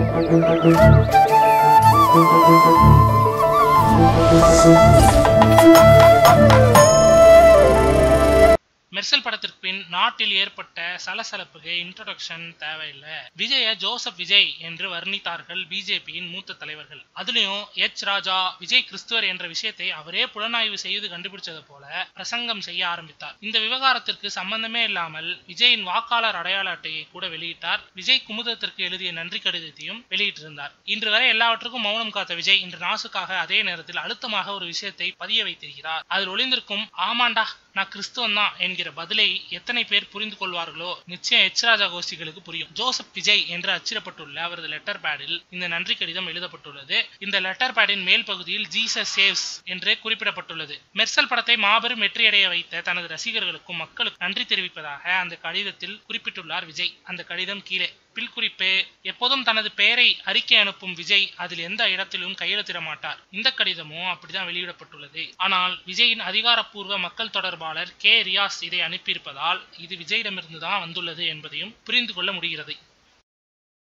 மெர்சல் படத்திற்கு பின் நாட்டில் ஏற்பட்ட சலசலப்புக்கு இன்ட்ரோடக்ஷன் தேவையில்லை விஜய ஜோசப் விஜய் என்று வர்ணித்தார்கள் பிஜேபியின் மூத்த தலைவர்கள் அதுலயும் எச் ராஜா விஜய் கிறிஸ்துவர் என்ற விஷயத்தை அவரே புலனாய்வு செய்து கண்டுபிடிச்சது போல பிரசங்கம் செய்ய ஆரம்பித்தார் இந்த விவகாரத்திற்கு சம்பந்தமே இல்லாமல் விஜயின் வாக்காளர் அடையாள அட்டையை கூட வெளியிட்டார் விஜய் குமுதத்திற்கு எழுதிய நன்றி கடிதத்தையும் வெளியிட்டிருந்தார் இன்று வரை எல்லாவற்றுக்கும் மௌனம் காத்த விஜய் இன்று நாசுக்காக அதே நேரத்தில் அழுத்தமாக ஒரு விஷயத்தை பதிய வைத்திருக்கிறார் அதில் ஒளிந்திருக்கும் ஆமாண்டா நான் கிறிஸ்துவன் தான் என்கிற பதிலை எத்தனை பேர் புரிந்து கொள்வார்களோ நிச்சயம் எச் ராஜா கோஷ்டிகளுக்கு புரியும் ஜோசப் விஜய் என்று அச்சிடப்பட்டுள்ள அவரது லெட்டர் பேடில் இந்த நன்றி கடிதம் எழுதப்பட்டுள்ளது இந்த லெட்டர் பேடின் மேல் பகுதியில் ஜீசஸ் சேவ்ஸ் என்று குறிப்பிடப்பட்டுள்ளது மெர்சல் படத்தை மாபெரும் வெற்றியடைய வைத்த தனது ரசிகர்களுக்கும் மக்களுக்கும் நன்றி தெரிவிப்பதாக அந்த கடிதத்தில் குறிப்பிட்டுள்ளார் விஜய் அந்த கடிதம் கீழே பில் குறிப்பு எப்போதும் தனது பெயரை அறிக்கை அனுப்பும் விஜய் அதில் எந்த இடத்திலும் கையெழுத்திட மாட்டார் இந்த கடிதமும் அப்படிதான் வெளியிடப்பட்டுள்ளது ஆனால் விஜயின் அதிகாரப்பூர்வ மக்கள் தொடர்பாளர் கே ரியாஸ் இதை அனுப்பியிருப்பதால் இது விஜயிடமிருந்து தான் வந்துள்ளது என்பதையும் புரிந்து கொள்ள முடிகிறது